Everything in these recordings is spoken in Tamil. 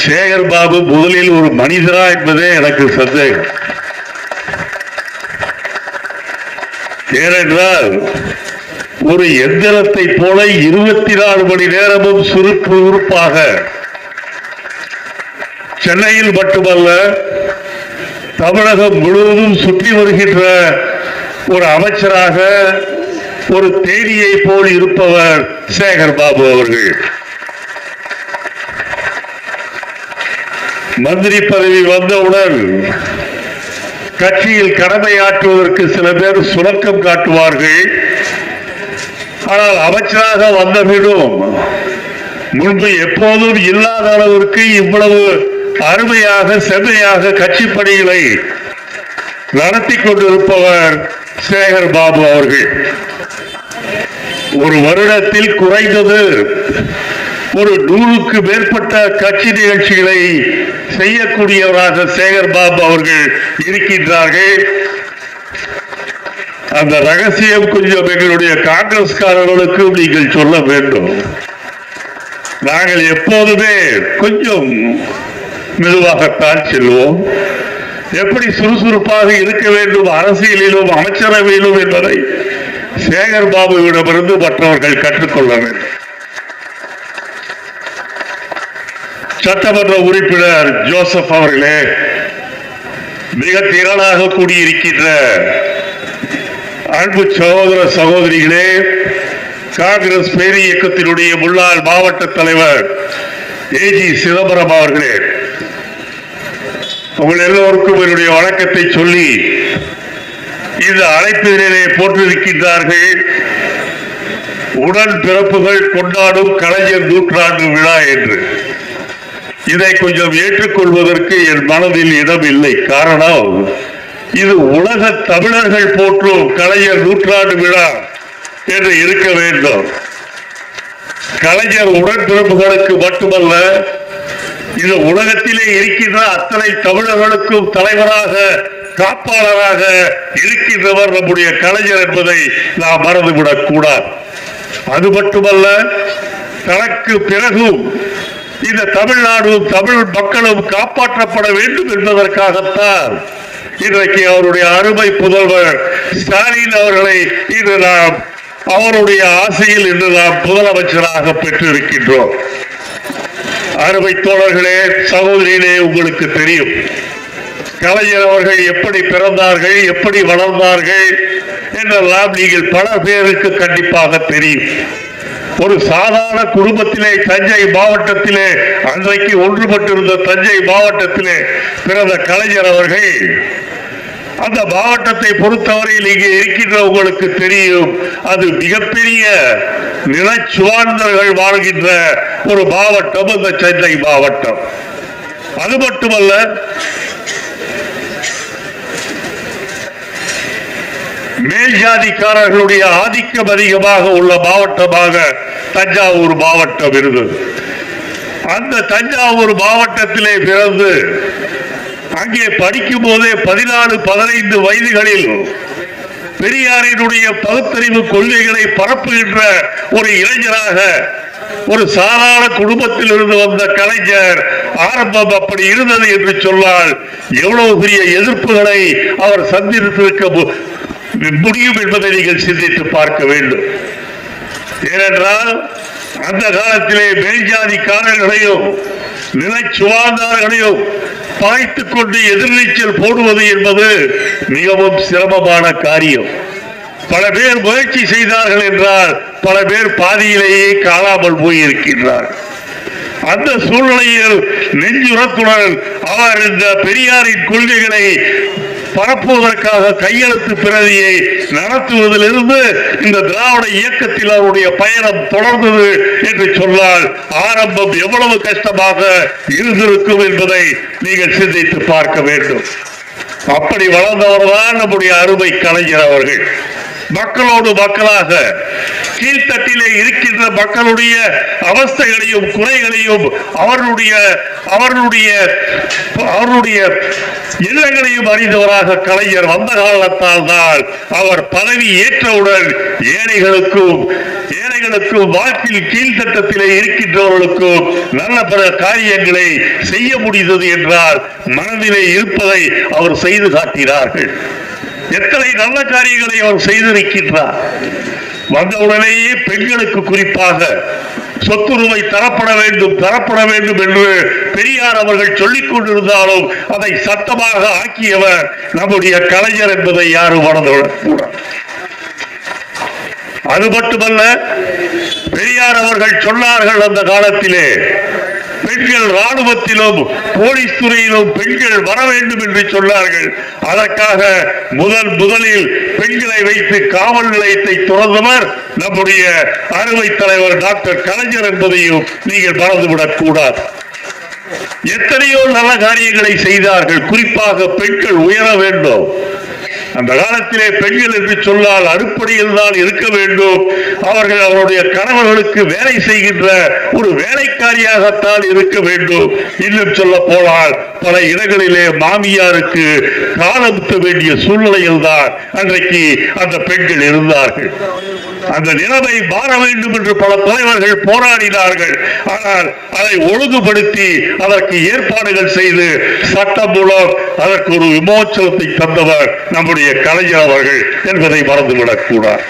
சேகர் பாபு முதலில் ஒரு மனிதரா என்பதே எனக்கு சந்தேகம் ஏனென்றால் ஒரு எந்திரத்தை போல இருபத்தி நாலு மணி நேரமும் சுறுப்பு உறுப்பாக சென்னையில் மட்டுமல்ல தமிழகம் முழுவதும் சுற்றி வருகின்ற ஒரு அமைச்சராக ஒரு தேனியை போல் இருப்பவர் சேகர் பாபு அவர்கள் மந்திரி பதவி வந்தவுடன் கட்சியில் கடமையாற்றுவதற்கு சில பேர் சுணக்கம் காட்டுவார்கள் ஆனால் அமைச்சராக வந்தபினும் முன்பு எப்போதும் இல்லாத அளவிற்கு இவ்வளவு அருமையாக செம்மையாக கட்சி பணிகளை நடத்தி கொண்டிருப்பவர் சேகர் பாபு அவர்கள் ஒரு வருடத்தில் குறைந்தது ஒரு நூறுக்கு மேற்பட்ட கட்சி நிகழ்ச்சிகளை செய்யக்கூடியவராக சேகர் பாபு அவர்கள் இருக்கின்றார்கள் அந்த ரகசியம் கொஞ்சம் எங்களுடைய காங்கிரஸ்காரர்களுக்கும் நீங்கள் சொல்ல வேண்டும் நாங்கள் எப்போதுமே கொஞ்சம் மெதுவாகத்தான் செல்வோம் எப்படி சுறுசுறுப்பாக இருக்க வேண்டும் அரசியலிலும் அமைச்சரவையிலும் என்பதை சேகர் பாபுவிடமிருந்து மற்றவர்கள் கற்றுக்கொள்ள வேண்டும் சட்டமன்ற உறுப்பினர் ஜோசப் அவர்களே மிக திரளாக கூடியிருக்கின்ற அன்பு சகோதர சகோதரிகளே காங்கிரஸ் பேரி இயக்கத்தினுடைய முன்னாள் மாவட்ட தலைவர் ஏஜி சிதம்பரம் அவர்களே உங்கள் எல்லோருக்கும் என்னுடைய வணக்கத்தை சொல்லி இந்த அழைப்பிலே போட்டிருக்கின்றார்கள் உடன் பிறப்புகள் கொண்டாடும் கலைஞர் நூற்றாண்டு விழா என்று இதை கொஞ்சம் ஏற்றுக்கொள்வதற்கு என் மனதில் இடம் இல்லை காரணம் இது உலக தமிழர்கள் போற்றும் கலைஞர் நூற்றாண்டு விழா என்று இருக்க வேண்டும் கலைஞர் உடன்பிறப்புகளுக்கு மட்டுமல்ல இது உலகத்திலே இருக்கின்ற அத்தனை தமிழர்களுக்கும் தலைவராக காப்பாளராக இருக்கின்றவர் நம்முடைய கலைஞர் என்பதை நாம் மறந்துவிடக் கூடாது அது மட்டுமல்ல தனக்கு பிறகும் இந்த தமிழ்நாடும் தமிழ் மக்களும் காப்பாற்றப்பட வேண்டும் என்பதற்காகத்தான் இன்றைக்கு அவருடைய அருமை புதல்வர் ஸ்டாலின் அவர்களை இன்று நாம் அவருடைய ஆசையில் இன்று நாம் முதலமைச்சராக பெற்றிருக்கின்றோம் அருமை தோழர்களே சகோதரிகளே உங்களுக்கு தெரியும் கலைஞர் அவர்கள் எப்படி பிறந்தார்கள் எப்படி வளர்ந்தார்கள் என்றெல்லாம் நீங்கள் பல பேருக்கு கண்டிப்பாக தெரியும் ஒரு சாதாரண குடும்பத்திலே தஞ்சை மாவட்டத்திலே அன்றைக்கு ஒன்றுபட்டிருந்த தஞ்சை மாவட்டத்திலே பிறந்த கலைஞர் அவர்கள் அந்த மாவட்டத்தை பொறுத்தவரையில் இங்கே இருக்கின்ற உங்களுக்கு தெரியும் அது மிகப்பெரிய நிலச்சுவார்ந்தர்கள் வாழ்கின்ற ஒரு மாவட்டம் அந்த சென்னை மாவட்டம் அது மட்டுமல்ல மேல் ஜாதிக்காரர்களுடைய ஆதிக்கம் அதிகமாக உள்ள மாவட்டமாக தஞ்சாவூர் மாவட்டம் இருந்தது அந்த தஞ்சாவூர் மாவட்டத்திலே பிறந்து அங்கே படிக்கும் போதே பதினாலு பதினைந்து வயதுகளில் பெரியாரினுடைய பகுத்தறிவு கொள்கைகளை பரப்புகின்ற ஒரு இளைஞராக ஒரு சாதாரண குடும்பத்தில் இருந்து வந்த கலைஞர் ஆரம்பம் அப்படி இருந்தது என்று சொன்னால் எவ்வளவு பெரிய எதிர்ப்புகளை அவர் சந்தித்திருக்க மு- முடியும் என்பதை நீங்கள் சிந்தித்து பார்க்க வேண்டும் ஏனென்றால் அந்த காலத்திலே மேல்ஜாதிக்காரர்களையும் நிலச்சுவார்ந்தார்களையும் பாய்த்துக் கொண்டு எதிர்நீச்சல் போடுவது என்பது மிகவும் சிரமமான காரியம் பல பேர் முயற்சி செய்தார்கள் என்றால் பல பேர் பாதியிலேயே காணாமல் போயிருக்கின்றார்கள் அந்த சூழ்நிலையில் நெஞ்சுரத்துடன் அவர் இந்த பெரியாரின் கொள்கைகளை பரப்புவதற்காக கையெழுத்து பிரதியை நடத்துவதிலிருந்து இந்த திராவிட இயக்கத்தில் அவருடைய பயணம் தொடர்ந்தது என்று சொன்னால் ஆரம்பம் எவ்வளவு கஷ்டமாக இருந்திருக்கும் என்பதை நீங்கள் சிந்தித்து பார்க்க வேண்டும் அப்படி வளர்ந்தவர்தான் நம்முடைய அருமை கலைஞர் அவர்கள் மக்களோடு மக்களாக கீழ்த்தட்டிலே இருக்கின்ற மக்களுடைய அவஸ்தைகளையும் குறைகளையும் அவர்களுடைய அவர்களுடைய அவர்களுடைய இல்லங்களையும் அறிந்தவராக கலைஞர் வந்த காலத்தால் தான் அவர் பதவி ஏற்றவுடன் ஏழைகளுக்கும் ஏழைகளுக்கும் வாழ்க்கையில் கீழ்த்தட்டத்திலே இருக்கின்றவர்களுக்கும் நல்ல பல காரியங்களை செய்ய முடிந்தது என்றால் மனதிலே இருப்பதை அவர் செய்து காட்டினார்கள் எத்தனை நல்ல காரியங்களை அவர் செய்திருக்கின்றார் வந்தவுடனேயே பெண்களுக்கு குறிப்பாக சொத்துரிமை தரப்பட வேண்டும் தரப்பட வேண்டும் என்று பெரியார் அவர்கள் சொல்லிக் கொண்டிருந்தாலும் அதை சட்டமாக ஆக்கியவர் நம்முடைய கலைஞர் என்பதை யாரும் மறந்துவிடக் கூடாது அது மட்டுமல்ல பெரியார் அவர்கள் சொன்னார்கள் அந்த காலத்திலே பெண்கள் ராணுவத்திலும் போலீஸ் துறையிலும் பெண்கள் வர வேண்டும் என்று சொன்னார்கள் அதற்காக முதல் முதலில் பெண்களை வைத்து காவல் நிலையத்தை துறந்தவர் நம்முடைய அறுவை தலைவர் டாக்டர் கலைஞர் என்பதையும் நீங்கள் மறந்துவிடக் கூடாது எத்தனையோ நல்ல காரியங்களை செய்தார்கள் குறிப்பாக பெண்கள் உயர வேண்டும் அந்த காலத்திலே பெண்கள் என்று சொன்னால் அடிப்படையில் தான் இருக்க வேண்டும் அவர்கள் அவருடைய கணவர்களுக்கு வேலை செய்கின்ற ஒரு வேலைக்காரியாகத்தான் இருக்க வேண்டும் இன்னும் சொல்ல போனால் பல இடங்களிலே மாமியாருக்கு காலமுத்த வேண்டிய சூழ்நிலையில் தான் அன்றைக்கு அந்த பெண்கள் இருந்தார்கள் அந்த நிலைமை மாற வேண்டும் என்று பல தலைவர்கள் போராடினார்கள் ஆனால் அதை ஒழுங்குபடுத்தி அதற்கு ஏற்பாடுகள் செய்து சட்டம் மூலம் அதற்கு ஒரு விமோச்சனத்தை தந்தவர் நம்முடைய கலைஞர் அவர்கள் என்பதை மறந்துவிடக் கூடாது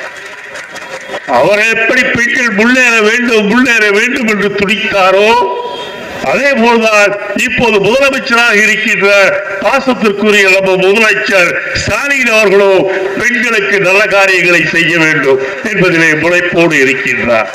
அவர் எப்படி பெண்கள் முன்னேற வேண்டும் முன்னேற வேண்டும் என்று துடித்தாரோ அதே போல்தான் இப்போது முதலமைச்சராக இருக்கின்ற பாசத்திற்குரிய நம்ம முதலமைச்சர் ஸ்டாலின் அவர்களும் பெண்களுக்கு நல்ல காரியங்களை செய்ய வேண்டும் என்பதிலே முனைப்போடு இருக்கின்றார்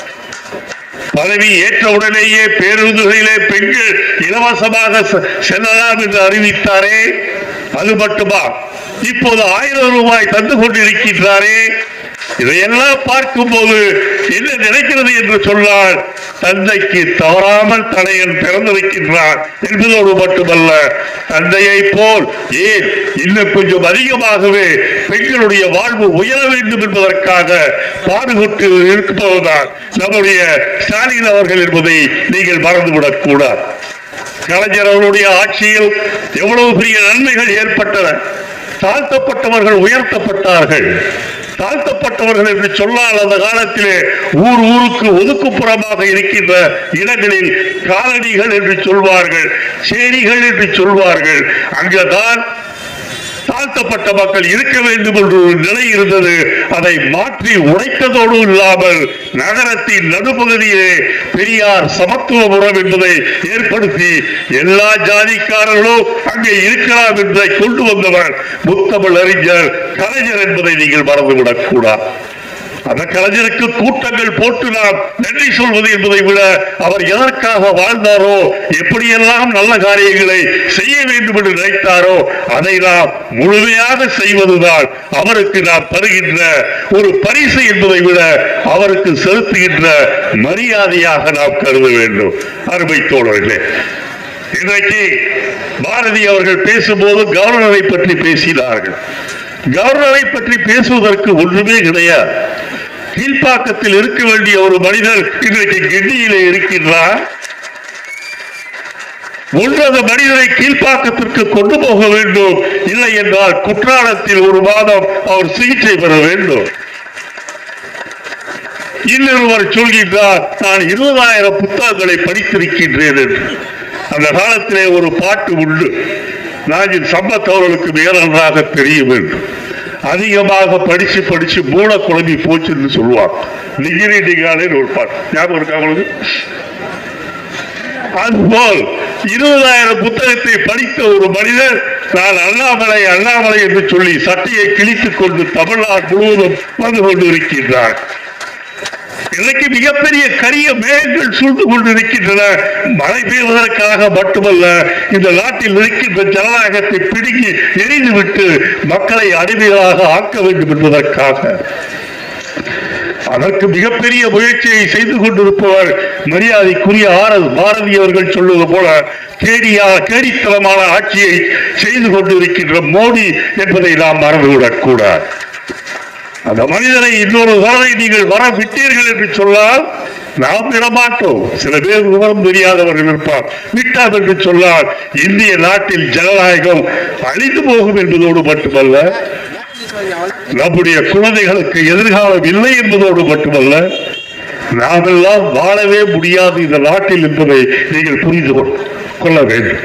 பதவி ஏற்ற உடனேயே பேருந்துகளிலே பெண்கள் இலவசமாக செ- செல்லலாம் என்று அறிவித்தாரே அது மட்டுமா இப்போது ஆயிரம் ரூபாய் தந்து கொண்டிருக்கின்றாரே இதையெல்லாம் பார்க்கும்போது என்ன நினைக்கிறது என்று சொன்னால் தந்தைக்கு தவறாமல் தனையன் பிறந்திருக்கின்றான் என்பதோடு மட்டுமல்ல தந்தையை போல் ஏன் இன்னும் கொஞ்சம் அதிகமாகவே பெண்களுடைய வாழ்வு உயர வேண்டும் என்பதற்காக பாடுபட்டு இருப்பதுதான் நம்முடைய ஸ்டாலின் அவர்கள் என்பதை நீங்கள் மறந்துவிடக் கூடாது கலைஞர் அவருடைய ஆட்சியில் எவ்வளவு பெரிய நன்மைகள் ஏற்பட்டன தாழ்த்தப்பட்டவர்கள் உயர்த்தப்பட்டார்கள் தாழ்த்தப்பட்டவர்கள் என்று சொன்னால் அந்த காலத்திலே ஊர் ஊருக்கு ஒதுக்குப்புறமாக இருக்கின்ற இடங்களில் காலனிகள் என்று சொல்வார்கள் சேரிகள் என்று சொல்வார்கள் அங்கதான் தாழ்த்தப்பட்ட மக்கள் இருக்க வேண்டும் என்ற ஒரு நிலை இருந்தது அதை மாற்றி உடைத்ததோடு இல்லாமல் நகரத்தின் நடுப்பகுதியிலே பெரியார் சமத்துவ முறம் என்பதை ஏற்படுத்தி எல்லா ஜாதிக்காரர்களும் அங்கே இருக்கலாம் என்பதை கொண்டு வந்தவர் முத்தமிழ் அறிஞர் கலைஞர் என்பதை நீங்கள் மறந்துவிடக் கூடாது அந்த கலைஞருக்கு கூட்டங்கள் போட்டு நாம் நன்றி சொல்வது என்பதை விட அவர் எதற்காக வாழ்ந்தாரோ எப்படியெல்லாம் நல்ல காரியங்களை செய்ய வேண்டும் என்று நினைத்தாரோ அதை நாம் முழுமையாக செய்வதுதான் அவருக்கு நாம் தருகின்ற ஒரு பரிசு என்பதை விட அவருக்கு செலுத்துகின்ற மரியாதையாக நாம் கருத வேண்டும் அருமை தோழர்களே இன்றைக்கு பாரதி அவர்கள் பேசும்போது கவர்னரை பற்றி பேசினார்கள் கவர்னரை பற்றி பேசுவதற்கு ஒன்றுமே கிடையாது கீழ்ப்பாக்கத்தில் இருக்க வேண்டிய ஒரு மனிதர் இன்றைக்கு கிண்டியிலே இருக்கின்றார் ஒன்று அந்த மனிதரை கீழ்ப்பாக்கத்திற்கு கொண்டு போக வேண்டும் இல்லை என்றால் குற்றாலத்தில் ஒரு மாதம் அவர் சிகிச்சை பெற வேண்டும் இன்னொருவர் சொல்கின்றார் நான் இருபதாயிரம் புத்தகங்களை படித்திருக்கின்றேன் என்று அந்த காலத்திலே ஒரு பாட்டு உண்டு நாஜின் சம்பத் அவர்களுக்கு மிக நன்றாக தெரியும் என்று அதிகமாக படிச்சு படிச்சு மூளை குழம்பி போச்சுன்னு சொல்லுவாங்க டிகிரி டிகாலேன்னு ஒரு பாட்டு ஞாபகம் இருக்கா உங்களுக்கு அதுபோல் இருபதாயிரம் புத்தகத்தை படித்த ஒரு மனிதர் நான் அண்ணாமலை அண்ணாமலை என்று சொல்லி சட்டையை கிழித்துக் கொண்டு தமிழ்நாடு முழுவதும் வந்து கொண்டிருக்கின்றார் இன்றைக்கு மிகப்பெரிய கரிய மேகங்கள் சூழ்ந்து கொண்டிருக்கின்றன மழை பெய்வதற்காக மட்டுமல்ல இந்த நாட்டில் இருக்கின்ற ஜனநாயகத்தை பிடுங்கி எரிந்துவிட்டு மக்களை அடிமைகளாக ஆக்க வேண்டும் என்பதற்காக அதற்கு மிகப்பெரிய முயற்சியை செய்து கொண்டிருப்பவர் மரியாதைக்குரிய ஆர் எஸ் பாரதி அவர்கள் சொல்வது போல கேடியா கேடித்தனமான ஆட்சியை செய்து கொண்டிருக்கின்ற மோடி என்பதை நாம் மறந்துவிடக் கூடாது அந்த மனிதனை இன்னொரு தடவை நீங்கள் வர விட்டீர்கள் என்று சொன்னால் நாம் விடமாட்டோம் சில பேர் விவரம் தெரியாதவர்கள் இருப்பார் விட்டாம் என்று சொன்னால் இந்திய நாட்டில் ஜனநாயகம் அழிந்து போகும் என்பதோடு மட்டுமல்ல நம்முடைய குழந்தைகளுக்கு எதிர்காலம் இல்லை என்பதோடு மட்டுமல்ல நாமெல்லாம் வாழவே முடியாது இந்த நாட்டில் என்பதை நீங்கள் புரிந்து கொள்- கொள்ள வேண்டும்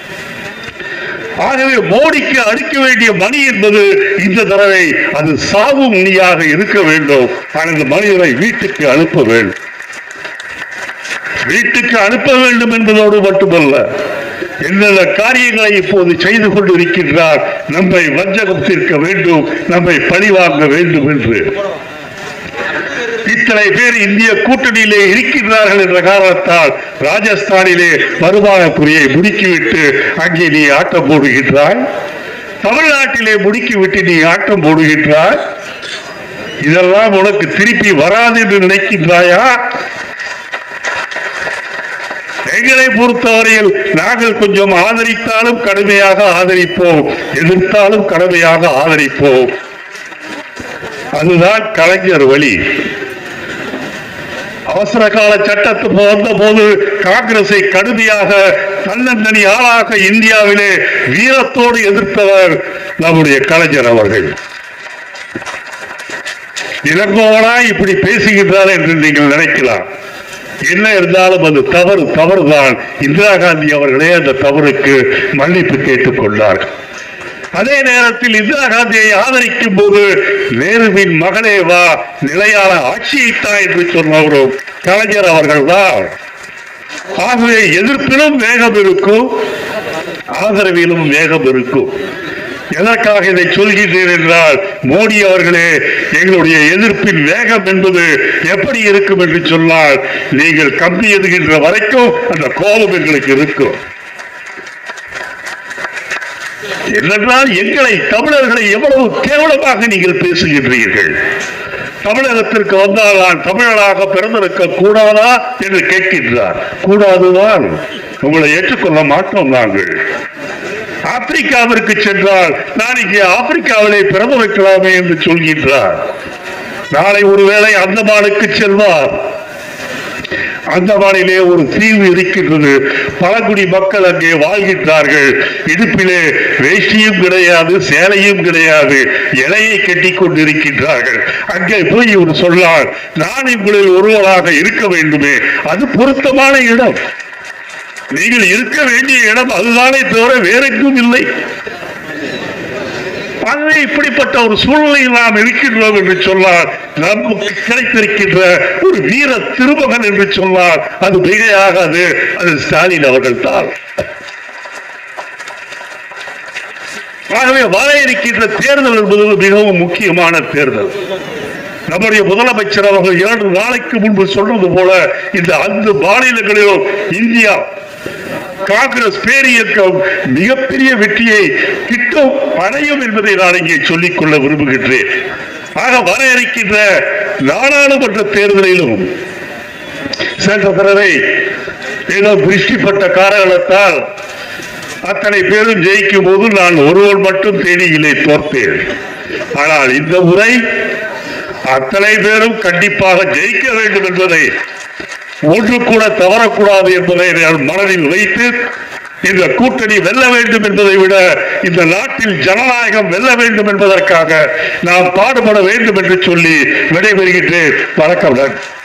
ஆகவே மோடிக்கு அளிக்க வேண்டிய மணி என்பது இந்த தடவை அது சாவு மணியாக இருக்க வேண்டும் ஆனால் இந்த மனிதரை வீட்டுக்கு அனுப்ப வேண்டும் வீட்டுக்கு அனுப்ப வேண்டும் என்பதோடு மட்டுமல்ல என்னென்ன காரியங்களை இப்போது செய்து கொண்டிருக்கின்றார் நம்மை வஞ்சகம் தீர்க்க வேண்டும் நம்மை பழிவாங்க வேண்டும் என்று இத்தனை பேர் இந்திய கூட்டணியிலே இருக்கின்றார்கள் என்ற காரணத்தால் ராஜஸ்தானிலே வருமான குறியை முடுக்கிவிட்டு அங்கே நீ ஆட்டம் போடுகின்றாய் தமிழ்நாட்டிலே முடுக்கிவிட்டு நீ ஆட்டம் போடுகின்றாய் இதெல்லாம் உனக்கு திருப்பி வராது என்று நினைக்கின்றாயா எங்களை பொறுத்தவரையில் நாங்கள் கொஞ்சம் ஆதரித்தாலும் கடுமையாக ஆதரிப்போம் எதிர்த்தாலும் கடுமையாக ஆதரிப்போம் அதுதான் கலைஞர் வழி அவசர கால சட்டத்துக்கு வந்த போது காங்கிரஸை கடுமையாக தன்னந்தனி ஆளாக இந்தியாவிலே வீரத்தோடு எதிர்த்தவர் நம்முடைய கலைஞர் அவர்கள் இளங்கோவனா இப்படி பேசுகின்றார் என்று நீங்கள் நினைக்கலாம் என்ன இருந்தாலும் அது தவறு தவறுதான் இந்திரா காந்தி அவர்களே அந்த தவறுக்கு மன்னிப்பு கேட்டுக் கொண்டார்கள் அதே நேரத்தில் இந்திரா காந்தியை ஆதரிக்கும் போது நேருவின் மகனே வா நிலையான ஆட்சியைத்தா என்று சொன்னவரும் கலைஞர் அவர்கள்தான் ஆகவே எதிர்ப்பிலும் வேகம் இருக்கும் ஆதரவிலும் வேகம் இருக்கும் எதற்காக இதை சொல்கிறேன் என்றால் மோடி அவர்களே எங்களுடைய எதிர்ப்பின் வேகம் என்பது எப்படி இருக்கும் என்று சொன்னால் நீங்கள் கம்பி எதுகின்ற வரைக்கும் அந்த கோபம் எங்களுக்கு இருக்கும் என்னென்றால் எங்களை தமிழர்களை எவ்வளவு கேவலமாக நீங்கள் பேசுகின்றீர்கள் தமிழகத்திற்கு வந்தால் நான் தமிழனாக பிறந்திருக்க கூடாதா என்று கேட்கின்றார் கூடாதுதான் உங்களை ஏற்றுக்கொள்ள மாட்டோம் நாங்கள் ஆப்பிரிக்காவிற்கு சென்றால் நான் இங்கே ஆப்பிரிக்காவிலே பிறந்திருக்கலாமே என்று சொல்கின்றார் நாளை ஒருவேளை அந்தமானுக்கு செல்வார் அந்தமானிலே ஒரு தீவு இருக்கின்றது பழங்குடி மக்கள் அங்கே வாழ்கின்றார்கள் இடுப்பிலே வேஷ்டியும் கிடையாது சேலையும் கிடையாது இலையை கட்டி கொண்டிருக்கின்றார்கள் அங்கே போய் இவர் சொன்னார் நான் உங்களில் ஒருவராக இருக்க வேண்டுமே அது பொருத்தமான இடம் நீங்கள் இருக்க வேண்டிய இடம் அதுதானே தவிர வேறெங்கும் இல்லை ஆகவே இப்படிப்பட்ட ஒரு சூழ்நிலையில் நாம் இருக்கின்றோம் என்று சொன்னார் நமக்கு கிடைத்திருக்கின்ற ஒரு வீர திருமகன் என்று சொன்னார் அது மிகையாகாது அது ஸ்டாலின் அவர்கள் தான் ஆகவே வர இருக்கின்ற தேர்தல் என்பது மிகவும் முக்கியமான தேர்தல் நம்முடைய முதலமைச்சர் அவர்கள் இரண்டு நாளைக்கு முன்பு சொன்னது போல இந்த அந்த மாநிலங்களிலும் இந்தியா காங்கிரஸ் பேரியக்கம் மிகப்பெரிய வெற்றியை கிட்டும் அடையும் என்பதை நான் இங்கே சொல்லிக் கொள்ள விரும்புகின்றேன் ஆக வர இருக்கின்ற நாடாளுமன்ற தேர்தலிலும் சென்ற தடவை ஏதோ திருஷ்டிப்பட்ட காரணத்தால் அத்தனை பேரும் ஜெயிக்கும் போது நான் ஒருவர் மட்டும் தேனியிலே தோற்பேன் ஆனால் இந்த முறை அத்தனை பேரும் கண்டிப்பாக ஜெயிக்க வேண்டும் என்பதை ஒன்று கூட தவறக்கூடாது என்பதை நான் மனதில் வைத்து இந்த கூட்டணி வெல்ல வேண்டும் என்பதை விட இந்த நாட்டில் ஜனநாயகம் வெல்ல வேண்டும் என்பதற்காக நாம் பாடுபட வேண்டும் என்று சொல்லி விடைபெறுகின்றேன் வணக்கம் நன்றி